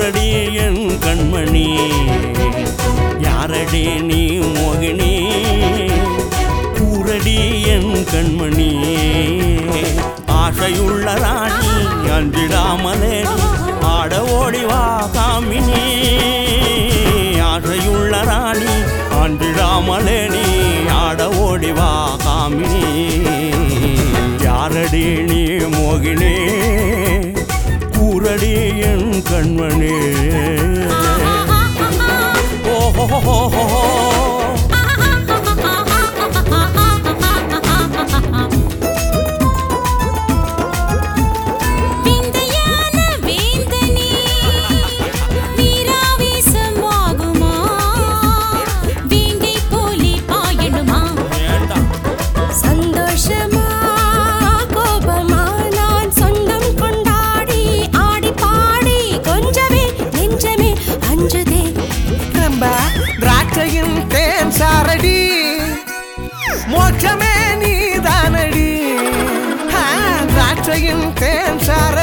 கூரடி என் கண்மணி யாரடி நீ மோகினி கூரடி என் கண்மணி ஆசையுள்ள ராணி அஞ்சிடாமலே ஆட ஓடிவா காமினி ஆசையுள்ள ராணி அஞ்சிடாமலே நீ ஆட ஓடிவா காமினி யாரடி நீ மோகினே கூரடி என் கண்மணி ஓஹோ விந்தையான வேந்தனே வீராவேசமாகுமா வேங்கை போலே பாயணுமா சந்தோஷமா கோபமா நான் சொந்தம் கொண்டாடி ஆடி பாடி கொஞ்சமே நெஞ்சமே அஞ்சுதே நம்ப திராட்சையின் தேன் சாரடி மோட்சமே நீதானடி ஆ, திராட்சையின் தேன் சாரடி